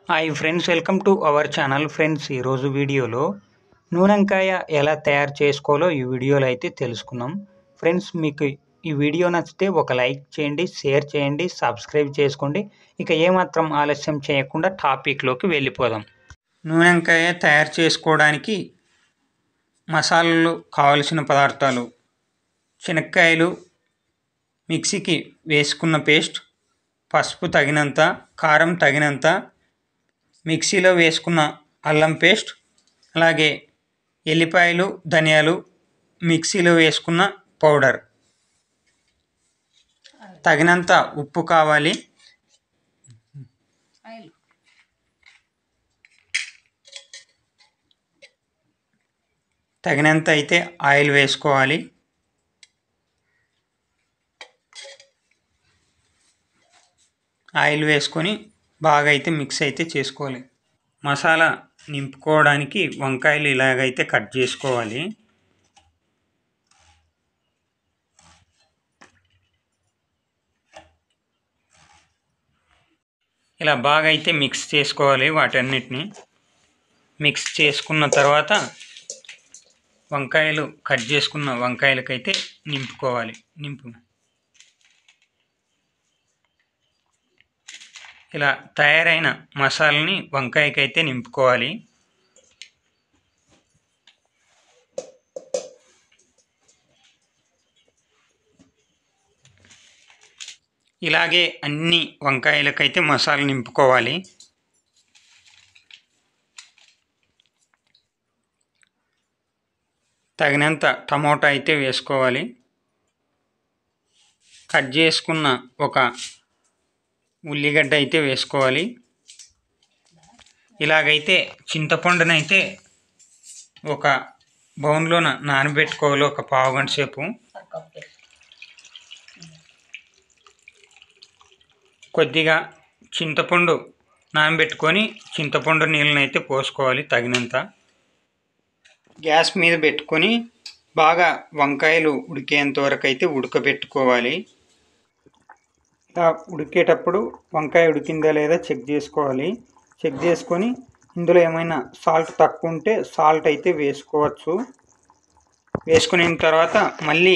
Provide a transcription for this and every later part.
hi friends welcome to our channel friends ఈరోజు వీడియోలో నూనెంకాయ ఎలా తయారు చేసుకోవాలో ఈ వీడియోలో అయితే తెలుసుకుందాం ఫ్రెండ్స్ మీకు ఈ వీడియో నచ్చితే ఒక లైక్ చేయండి షేర్ చేయండి సబ్స్క్రైబ్ చేసుకోండి ఇక ఏమాత్రం ఆలస్యం చేయకుండా టాపిక్లోకి వెళ్ళిపోదాం నూనెంకాయ తయారు చేసుకోవడానికి మసాలాలు కావలసిన పదార్థాలు శనక్కాయలు మిక్సీకి వేసుకున్న పేస్ట్ పసుపు తగినంత కారం తగినంత మిక్సీలో వేసుకున్న అల్లం పేస్ట్ అలాగే ఎల్లిపాయలు ధనియాలు మిక్సీలో వేసుకున్న పౌడర్ తగినంత ఉప్పు కావాలి తగినంత అయితే ఆయిల్ వేసుకోవాలి ఆయిల్ వేసుకొని బాగా అయితే మిక్స్ అయితే చేసుకోవాలి మసాలా నింపుకోవడానికి వంకాయలు ఇలాగైతే కట్ చేసుకోవాలి ఇలా బాగా అయితే మిక్స్ చేసుకోవాలి వాటన్నిటిని మిక్స్ చేసుకున్న తర్వాత వంకాయలు కట్ చేసుకున్న వంకాయలకైతే నింపుకోవాలి నింపు ఇలా తయారైన మసాలాని వంకాయకైతే నింపుకోవాలి ఇలాగే అన్ని వంకాయలకైతే మసాలా నింపుకోవాలి తగినంత టమోటా అయితే వేసుకోవాలి కట్ చేసుకున్న ఒక ఉల్లిగడ్డ అయితే వేసుకోవాలి ఇలాగైతే చింతపండునైతే ఒక బౌన్లోన నానబెట్టుకోవాలి ఒక పావు గంట సేపు కొద్దిగా చింతపండు నానబెట్టుకొని చింతపండు నీళ్ళని అయితే పోసుకోవాలి తగినంత గ్యాస్ మీద పెట్టుకొని బాగా వంకాయలు ఉడికేంత వరకు అయితే ఉడకబెట్టుకోవాలి ఇలా ఉడికేటప్పుడు వంకాయ ఉడికిందా లేదా చెక్ చేసుకోవాలి చెక్ చేసుకొని ఇందులో ఏమైనా సాల్ట్ తక్కువ ఉంటే సాల్ట్ అయితే వేసుకోవచ్చు వేసుకున్న తర్వాత మళ్ళీ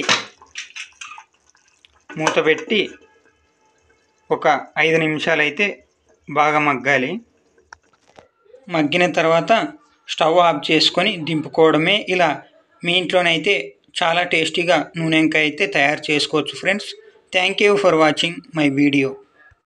మూత పెట్టి ఒక ఐదు నిమిషాలు అయితే బాగా మగ్గాలి మగ్గిన తర్వాత స్టవ్ ఆఫ్ చేసుకొని దింపుకోవడమే ఇలా మీ ఇంట్లోనైతే చాలా టేస్టీగా నూనెంకాయ అయితే తయారు చేసుకోవచ్చు friends thank you for watching my video